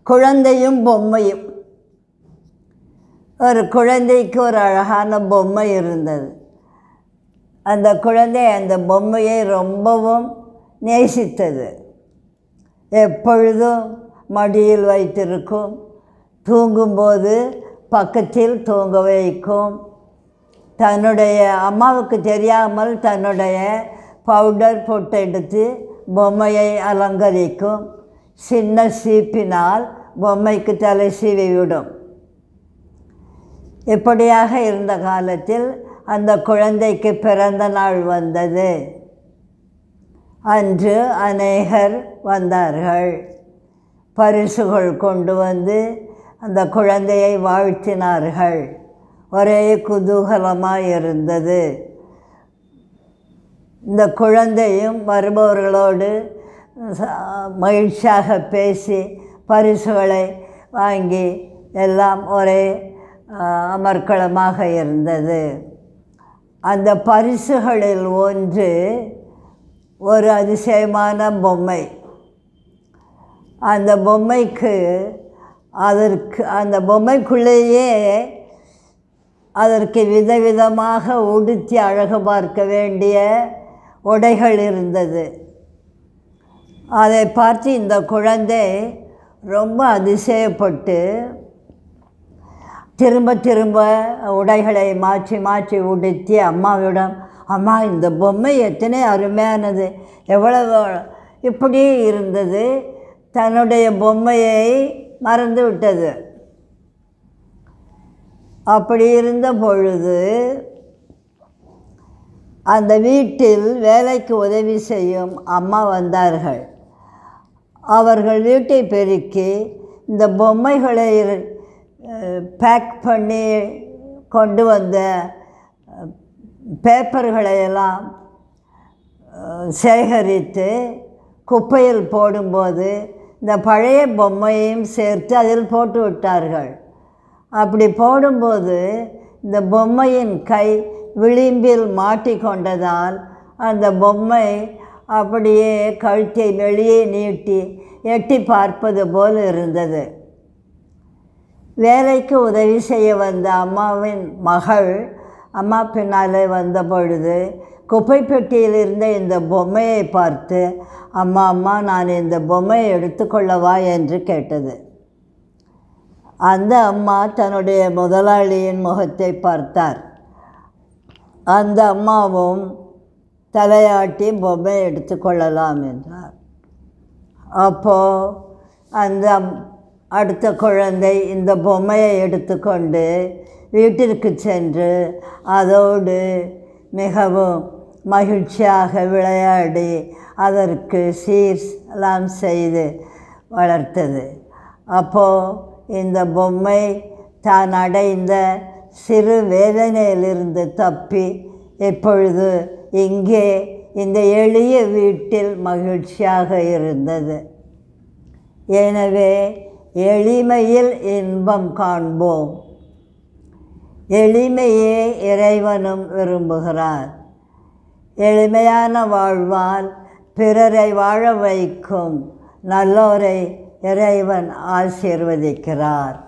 குழந்தையும் பொம்மையும் ஒரு குழந்தைக்கு ஒரு அழகான பொம்மை இருந்தது அந்த குழந்தை அந்த பொம்மையை ரொம்பவும் நேசித்தது எப்பொழுதும் மடியில் வைத்திருக்கும் தூங்கும்போது பக்கத்தில் தூங்க வைக்கும் தன்னுடைய அம்மாவுக்கு தெரியாமல் தன்னுடைய பவுடர் பொட்டு எடுத்து பொம்மையை அலங்கரிக்கும் சின்ன சீப்பினால் பொம்மைக்கு தலை சீவி விடும் இப்படியாக இருந்த காலத்தில் அந்த குழந்தைக்கு பிறந்த நாள் வந்தது அன்று அநேகர் வந்தார்கள் பரிசுகள் கொண்டு வந்து அந்த குழந்தையை வாழ்த்தினார்கள் ஒரே குதூகலமாக இருந்தது இந்த குழந்தையும் வருபவர்களோடு ச- மகிழ்ச்சியாக பேசி பரிசுகளை வாங்கி எல்லாம் ஒரே ஆ, அமர்க்களமாக இருந்தது அந்த பரிசுகளில் ஒன்று ஒரு அதிசயமான பொம்மை அந்த பொம்மைக்கு அதற்கு அந்த பொம்மைக்குள்ளேயே அதற்கு விதவிதமாக உடுத்தி அழகு பார்க்க வேண்டிய உடைகள் இருந்தது அதை பார்த்து இந்த குழந்தை ரொம்ப அதிசயப்பட்டு திரும்ப திரும்ப உடைகளை மாற்றி மாற்றி உடுத்தி அம்மாவிடம் அம்மா இந்த பொம்மை எத்தனை அருமையானது எவ்வளவு இப்படி இருந்தது தன்னுடைய பொம்மையை மறந்து விட்டது அப்படி இருந்த பொழுது அந்த வீட்டில் வேலைக்கு உதவி செய்யும் அம்மா வந்தார்கள் அவர்கள் வீட்டை பெருக்கி இந்த பொம்மைகளை பேக் பண்ணி கொண்டு வந்த அஹ், பேப்பர்களை எல்லாம் அஹ், சேகரித்து குப்பையில் போடும்போது இந்த பழைய பொம்மையையும் சேர்த்து அதில் போட்டு விட்டார்கள் அப்படி போடும்போது இந்த பொம்மையின் கை விளிம்பில் மாட்டிக்கொண்டதால் அந்த பொம்மை அப்படியே கழுத்தை வெளியே நீட்டி எட்டி பார்ப்பது போல் இருந்தது வேலைக்கு உதவி செய்ய வந்த அம்மாவின் மகள் அம்மா பின்னாலே வந்த பொழுது குப்பை பெட்டியில் இருந்த இந்த பொம்மையை பார்த்து அம்மா அம்மா நான் இந்த பொம்மையை எடுத்துக்கொள்ளவா என்று கேட்டது அந்த அம்மா தன்னுடைய முதலாளியின் முகத்தை பார்த்தார் அந்த அம்மாவும் தலையாட்டி பொம்மை எடுத்துக்கொள்ளலாம் என்றார் அப்போது அந்த அடுத்த குழந்தை இந்த பொம்மையை எடுத்துக்கொண்டு வீட்டிற்கு சென்று அதோடு மிகவும் மகிழ்ச்சியாக விளையாடி அதற்கு சீர் எல்லாம் செய்து வளர்த்தது அப்போது இந்த பொம்மை தான் அடைந்த சிறு வேதனையிலிருந்து தப்பி இப்பொழுது இங்கே இந்த எளிய வீட்டில் மகிழ்ச்சியாக இருந்தது எனவே எளிமையில் இன்பம் காண்போம் எளிமையே இறைவனும் விரும்புகிறார் எளிமையான வாழ்வால் பிறரை வாழ வைக்கும் நல்லோரை இறைவன் ஆசீர்வதிக்கிறார்